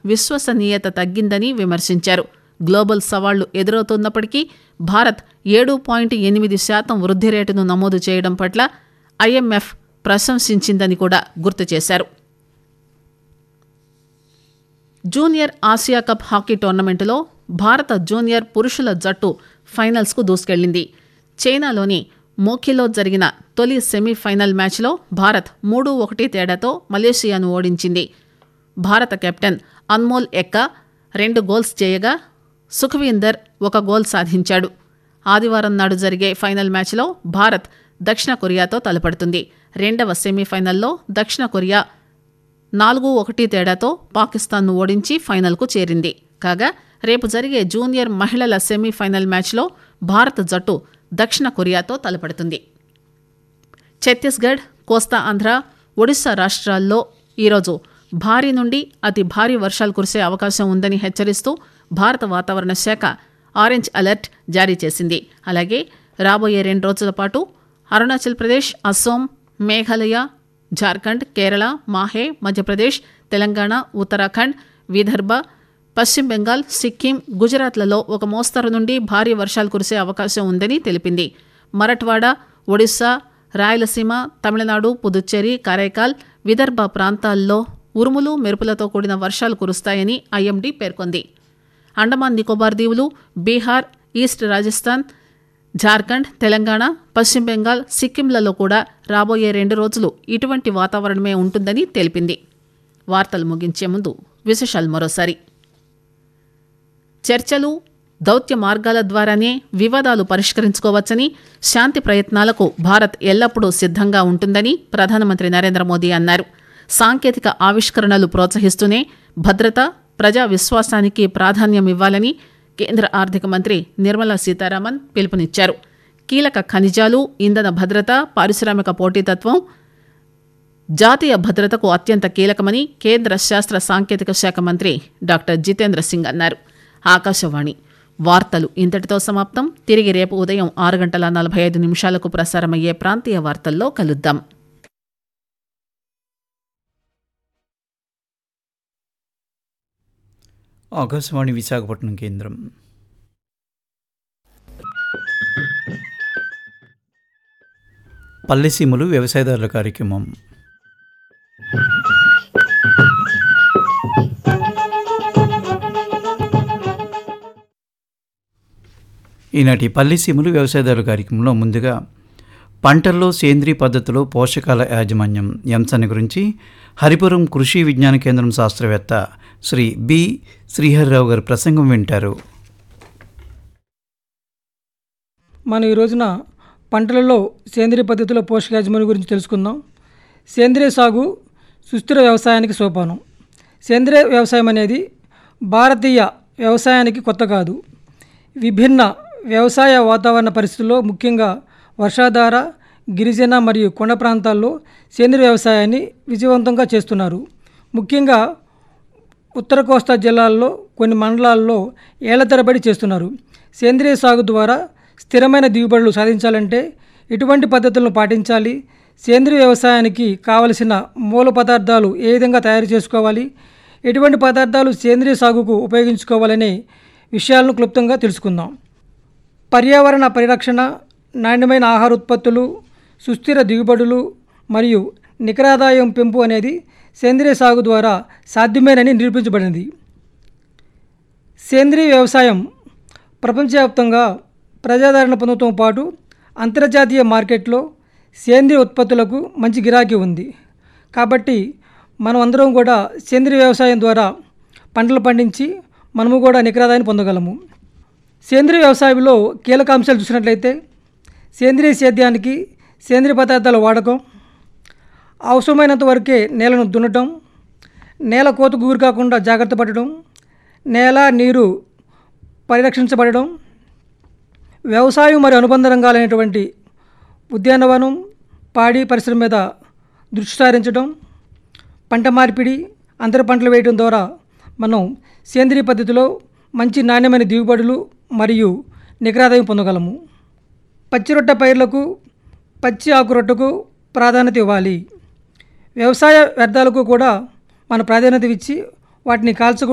విశ్వసనీయత తగ్గిందని విమర్శించారు గ్లోబల్ సవాళ్లు ఎదురవుతున్నప్పటికీ భారత్ ఏడు పాయింట్ ఎనిమిది శాతం వృద్ధి రేటును నమోదు చేయడం పట్ల ఐఎంఎఫ్ ప్రశంసించిందని కూడా గుర్తు చేశారు జూనియర్ ఆసియా కప్ హాకీ టోర్నమెంటులో భారత జూనియర్ పురుషుల జట్టు ఫైనల్స్కు దూసుకెళ్లింది చైనాలోని మోఖిలో జరిగిన తొలి సెమీఫైనల్ మ్యాచ్లో భారత్ మూడు ఒకటి తేడాతో మలేషియాను ఓడించింది భారత కెప్టెన్ అన్మోల్ ఎక్క రెండు గోల్స్ చేయగా సుఖవీందర్ ఒక గోల్ సాధించాడు ఆదివారం నాడు జరిగే ఫైనల్ మ్యాచ్లో భారత్ దక్షిణ కొరియాతో తలపడుతుంది రెండవ సెమీఫైనల్లో దక్షిణ కొరియా నాలుగు ఒకటి తేడాతో పాకిస్తాన్ను ఓడించి ఫైనల్కు చేరింది కాగా రేపు జరిగే జూనియర్ మహిళల సెమీఫైనల్ మ్యాచ్లో భారత జట్టు దక్షిణ కొరియాతో తలపడుతుంది ఛత్తీస్గఢ్ కోస్తా ఆంధ్ర ఒడిశా రాష్ట్రాల్లో ఈరోజు భారీ నుండి అతి భారీ వర్షాలు కురిసే అవకాశం ఉందని హెచ్చరిస్తూ భారత వాతావరణ శాఖ ఆరెంజ్ అలర్ట్ జారీ చేసింది అలాగే రాబోయే రెండు రోజుల పాటు అరుణాచల్ ప్రదేశ్ అస్సోం మేఘాలయ జార్ఖండ్ కేరళ మాహే మధ్యప్రదేశ్ తెలంగాణ ఉత్తరాఖండ్ విదర్భ పశ్చిమ బెంగాల్ సిక్కిం గుజరాత్లలో ఒక మోస్తరు నుండి భారీ వర్షాలు కురిసే అవకాశం ఉందని తెలిపింది మరఠ్వాడ ఒడిశా రాయలసీమ తమిళనాడు పుదుచ్చేరి కరైకాల్ విదర్భ ప్రాంతాల్లో ఉరుములు మెరుపులతో కూడిన వర్షాలు కురుస్తాయని ఐఎండీ పేర్కొంది అండమాన్ నికోబార్ దీవులు బీహార్ ఈస్ట్ రాజస్థాన్ జార్ఖండ్ తెలంగాణ పశ్చిమ బెంగాల్ సిక్కింలలో కూడా రాబోయే రెండు రోజులు ఇటువంటి వాతావరణమే ఉంటుందని తెలిపింది వార్తలు ముగించే ముందు విశేషాలు మరోసారి చర్చలు దౌత్య మార్గాల ద్వారానే వివాదాలు పరిష్కరించుకోవచ్చని శాంతి ప్రయత్నాలకు భారత్ ఎల్లప్పుడూ సిద్ధంగా ఉంటుందని ప్రధానమంత్రి నరేంద్ర మోదీ అన్నారు సాంకేతిక ఆవిష్కరణలు ప్రోత్సహిస్తూనే భద్రత ప్రజా విశ్వాసానికి ప్రాధాన్యం ఇవ్వాలని కేంద్ర ఆర్థిక మంత్రి నిర్మలా సీతారామన్ పిలుపునిచ్చారు కీలక ఖనిజాలు ఇంధన భద్రత పారిశ్రామిక పోటీతత్వం జాతీయ భద్రతకు అత్యంత కీలకమని కేంద్ర శాస్త్ర సాంకేతిక శాఖ మంత్రి డాక్టర్ జితేంద్ర సింగ్ అన్నారు ఆకాశవాణి వార్తలు ఇంతటితో సమాప్తం తిరిగి రేపు ఉదయం ఆరు గంటల నలభై ఐదు నిమిషాలకు ప్రసారమయ్యే ప్రాంతీయ వార్తల్లో కలుద్దాం ఆకాశవాణి విశాఖపట్నం కేంద్రం పల్లెసీమలు వ్యవసాయదారుల కార్యక్రమం ఈనాటి పల్లెసీమలు వ్యవసాయదారుల కార్యక్రమంలో ముందుగా పంటల్లో సేంద్రీయ పద్ధతిలో పోషకాల యాజమాన్యం ఈ అంశాన్ని గురించి హరిపురం కృషి విజ్ఞాన కేంద్రం శాస్త్రవేత్త శ్రీ బి శ్రీహరిరావు గారి ప్రసంగం వింటారు మనం ఈ రోజున పంటలలో సేంద్రియ పద్ధతిలో పోషకాజమాన్యం గురించి తెలుసుకుందాం సేంద్రియ సాగు సుస్థిర వ్యవసాయానికి సోపానం సేంద్రియ వ్యవసాయం అనేది భారతీయ వ్యవసాయానికి కొత్త కాదు విభిన్న వ్యవసాయ వాతావరణ పరిస్థితుల్లో ముఖ్యంగా వర్షాధార గిరిజన మరియు కొండ ప్రాంతాల్లో సేంద్రియ వ్యవసాయాన్ని విజయవంతంగా చేస్తున్నారు ముఖ్యంగా ఉత్తర కోస్తా జిల్లాల్లో కొన్ని మండలాల్లో ఏళ్ల తరబడి చేస్తున్నారు సేంద్రియ సాగు ద్వారా స్థిరమైన దిగుబడులు సాధించాలంటే ఎటువంటి పద్ధతులను పాటించాలి సేంద్రియ వ్యవసాయానికి కావలసిన మూల పదార్థాలు ఏ విధంగా తయారు చేసుకోవాలి ఎటువంటి పదార్థాలు సేంద్రియ సాగుకు ఉపయోగించుకోవాలనే విషయాలను క్లుప్తంగా తెలుసుకుందాం పర్యావరణ పరిరక్షణ నాణ్యమైన ఆహార ఉత్పత్తులు సుస్థిర దిగుబడులు మరియు నికరాదాయం పెంపు అనేది సేంద్రియ సాగు ద్వారా సాధ్యమేనని నిరూపించబడింది సేంద్రియ వ్యవసాయం ప్రపంచవ్యాప్తంగా ప్రజాదరణ పొందడంతో పాటు అంతర్జాతీయ మార్కెట్లో సేంద్రియ ఉత్పత్తులకు మంచి గిరాకీ ఉంది కాబట్టి మనం అందరం కూడా సేంద్రియ వ్యవసాయం ద్వారా పంటలు పండించి మనము కూడా నికరాదాయాన్ని పొందగలము సేంద్రియ వ్యవసాయంలో కీలక అంశాలు చూసినట్లయితే సేంద్రియ సేద్యానికి సేంద్రియ పదార్థాల వాడకం అవసరమైనంత వరకే నేలను దున్నటం నేల కోతకు గురి కాకుండా జాగ్రత్త పడడం నేల నీరు పరిరక్షించబడడం వ్యవసాయం మరియు అనుబంధ రంగాలైనటువంటి ఉద్యానవనం పాడి పరిశ్రమ మీద దృష్టి సారించడం పంట మార్పిడి అంతర పంటలు వేయడం ద్వారా మనం సేంద్రియ పద్ధతిలో మంచి నాణ్యమైన దిగుబడులు మరియు నికరాదాయం పొందగలము పచ్చిరొట్ట పైర్లకు పచ్చి ఆకురొట్టకు ప్రాధాన్యత ఇవ్వాలి వ్యవసాయ వ్యర్థాలకు కూడా మన ప్రాధాన్యత ఇచ్చి వాటిని కాల్చకుండా